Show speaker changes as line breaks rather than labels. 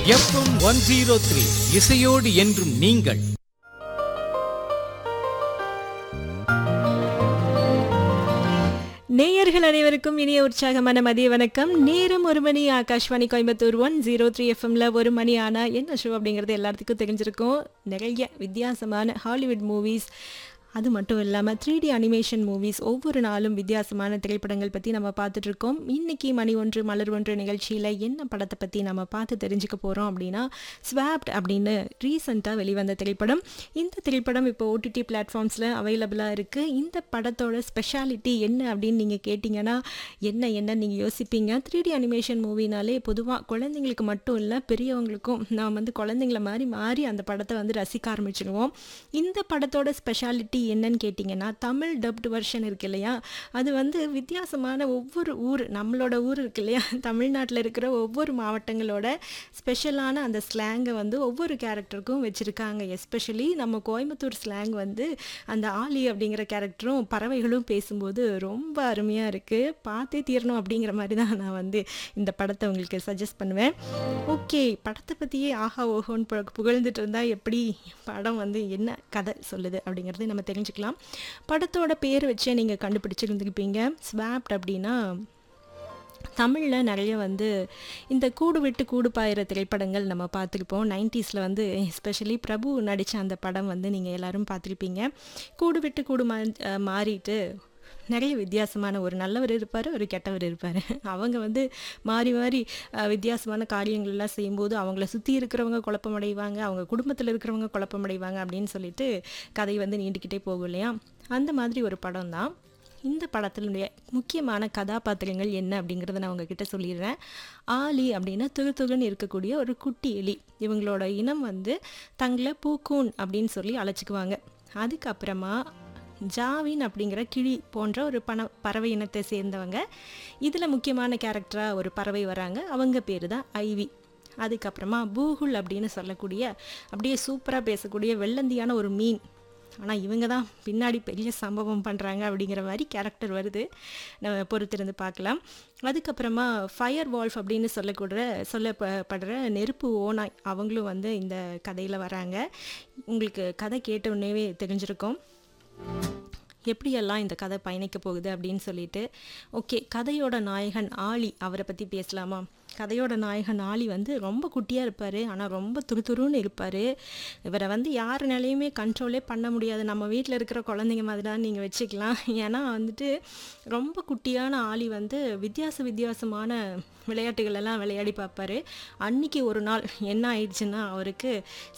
FM one zero three இசையோடு என்றும் நீங்கள்
நேயர்கள் அனைவருக்கும் இனிய உற்சாகமான மதிய வணக்கம் நேரம் ஒரு மணி Akashvani Coimbatore one zero three எஃப்எம்ல ஒரு மணி ஆனா என்ன ஷோ அப்படிங்கிறது எல்லாத்துக்கும் தெரிஞ்சிருக்கும் நிறைய வித்தியாசமான ஹாலிவுட் மூவிஸ் அது மட்டும் இல்லாமல் த்ரீ டி அனிமேஷன் மூவிஸ் ஒவ்வொரு நாளும் வித்தியாசமான திரைப்படங்கள் பற்றி நம்ம பார்த்துட்டு இருக்கோம் இன்னைக்கு மணி ஒன்று மலர் ஒன்று நிகழ்ச்சியில் என்ன படத்தை பற்றி நம்ம பார்த்து தெரிஞ்சுக்க போகிறோம் அப்படின்னா ஸ்வாப்ட் அப்படின்னு ரீசண்டாக வெளிவந்த திரைப்படம் இந்த திரைப்படம் இப்போ ஓடிடி பிளாட்ஃபார்ம்ஸில் அவைலபிளாக இருக்குது இந்த படத்தோட ஸ்பெஷாலிட்டி என்ன அப்படின்னு நீங்கள் கேட்டிங்கன்னா என்ன என்ன நீங்கள் யோசிப்பீங்க த்ரீ டி அனிமேஷன் மூவினாலே பொதுவாக குழந்தைங்களுக்கு மட்டும் இல்லை பெரியவங்களுக்கும் நாம் வந்து குழந்தைங்கள மாதிரி மாறி அந்த படத்தை வந்து ரசிக்க ஆரம்பிச்சிடுவோம் இந்த படத்தோட ஸ்பெஷாலிட்டி என்னன்னு கேட்டிங்கன்னா தமிழ் டப்டு வெர்ஷன் இருக்கு இல்லையா அது வந்து வித்தியாசமான ஒவ்வொரு ஊர் நம்மளோட ஊர் இருக்கு இல்லையா தமிழ்நாட்டில் இருக்கிற ஒவ்வொரு மாவட்டங்களோட ஸ்பெஷலான அந்த ஸ்லாங்கை வந்து ஒவ்வொரு கேரக்டருக்கும் வச்சுருக்காங்க எஸ்பெஷலி நம்ம கோயம்புத்தூர் ஸ்லாங் வந்து அந்த ஆலி அப்படிங்கிற கேரக்டரும் பறவைகளும் பேசும்போது ரொம்ப அருமையாக இருக்குது பார்த்தே தீரணும் அப்படிங்கிற மாதிரி தான் நான் வந்து இந்த படத்தை உங்களுக்கு சஜஸ்ட் பண்ணுவேன் ஓகே படத்தை பற்றியே ஆஹா ஓஹோன்னு பு புகழ்ந்துட்டு இருந்தால் எப்படி படம் வந்து என்ன கதை சொல்லுது அப்படிங்கிறது நம்ம தெரிஞ்சுக்கலாம் படத்தோட பேர் வச்சே நீங்கள் கண்டுபிடிச்சிருந்துருப்பீங்க ஸ்வாப்ட் அப்படின்னா தமிழில் நிறைய வந்து இந்த கூடு விட்டு கூடு பாயிற திரைப்படங்கள் நம்ம பார்த்துருப்போம் நைன்டிஸில் வந்து எஸ்பெஷலி பிரபு நடித்த அந்த படம் வந்து நீங்கள் எல்லாரும் பார்த்துருப்பீங்க கூடு விட்டு கூடு மா அஹ் மாறிட்டு நிறைய வித்தியாசமான ஒரு நல்லவர் இருப்பார் ஒரு கெட்டவர் இருப்பார் அவங்க வந்து மாறி மாறி அஹ், வித்தியாசமான காரியங்கள்லாம் செய்யும்போது அவங்கள சுற்றி இருக்கிறவங்க குழப்பமடைவாங்க அவங்க குடும்பத்தில் இருக்கிறவங்க குழப்பமடைவாங்க அப்படின்னு சொல்லிட்டு கதை வந்து நீண்டுக்கிட்டே போகும் இல்லையா அந்த மாதிரி ஒரு படம் தான் இந்த படத்தினுடைய முக்கியமான கதாபாத்திரங்கள் என்ன அப்படிங்கிறத நான் உங்ககிட்ட சொல்லிடுறேன் ஆலி அப்படின்னா துரு துருன்னு இருக்கக்கூடிய ஒரு குட்டி எலி இவங்களோட இனம் வந்து தங்களை பூக்கூன் அப்படின்னு சொல்லி அழைச்சிக்குவாங்க அதுக்கப்புறமா ஜாவின் அப்படிங்கிற கிளி போன்ற ஒரு பண பறவை இனத்தை சேர்ந்தவங்க இதில் முக்கியமான கேரக்டராக ஒரு பறவை வராங்க அவங்க பேர் தான் ஐவி அதுக்கப்புறமா பூகுல் அப்படின்னு சொல்லக்கூடிய அப்படியே சூப்பராக பேசக்கூடிய வெள்ளந்தியான ஒரு மீன் ஆனால் இவங்க தான் பின்னாடி பெரிய சம்பவம் பண்ணுறாங்க அப்படிங்கிற மாதிரி கேரக்டர் வருது நம்ம பொறுத்திருந்து பார்க்கலாம் அதுக்கப்புறமா ஃபயர் வால்ஃப் அப்படின்னு சொல்லக்கூட சொல்லப்படுற நெருப்பு ஓனாய் அவங்களும் வந்து இந்த கதையில் வராங்க உங்களுக்கு கதை கேட்ட உடனேவே தெரிஞ்சிருக்கும் எப்படியெல்லாம் இந்த கதை பயணிக்க போகுது அப்படின்னு சொல்லிட்டு ஓகே கதையோட நாயகன் ஆலி அவரை பற்றி பேசலாமா கதையோட நாயகன் ஆலி வந்து ரொம்ப குட்டியாக இருப்பார் ஆனால் ரொம்ப துருதுருன்னு இருப்பார் இவரை வந்து யாருனாலையுமே கண்ட்ரோலே பண்ண முடியாது நம்ம வீட்டில் இருக்கிற குழந்தைங்க மாதிரி தான் நீங்கள் வச்சுக்கலாம் ஏன்னா வந்துட்டு ரொம்ப குட்டியான ஆலி வந்து வித்தியாச வித்தியாசமான விளையாட்டுகள் எல்லாம் விளையாடி பார்ப்பாரு அன்னைக்கு ஒரு நாள் என்ன ஆயிடுச்சுன்னா அவருக்கு